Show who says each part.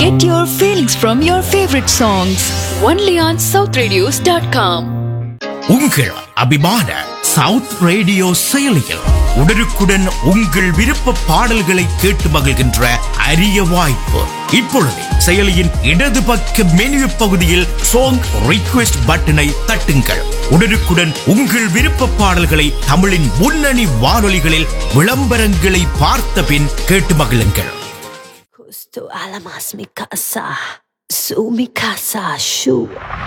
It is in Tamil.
Speaker 1: Get your feelings from your favorite songs only on southradios.com.
Speaker 2: உங்கள் அபிமான சவுத் ரேடியோ செயலியில் உடனுக்குடன் உங்கள் விருப்ப பாடல்களை கேட்டு மகிழ்கின்ற அரிய வாய்ப்பு இப்பொழுது செயலியின் இடது பக்க மெனு பகுதியில் சாங் ரிக்வெஸ்ட் பட்டனை தட்டுங்கள் உடனுக்குடன் உங்கள் விருப்ப பாடல்களை தமிழின் முன்னணி வானொலிகளில் விளம்பரங்களை பார்த்த பின் கேட்டு மகிழுங்கள்
Speaker 3: Justo alamas mi casa, su mi casa, shu.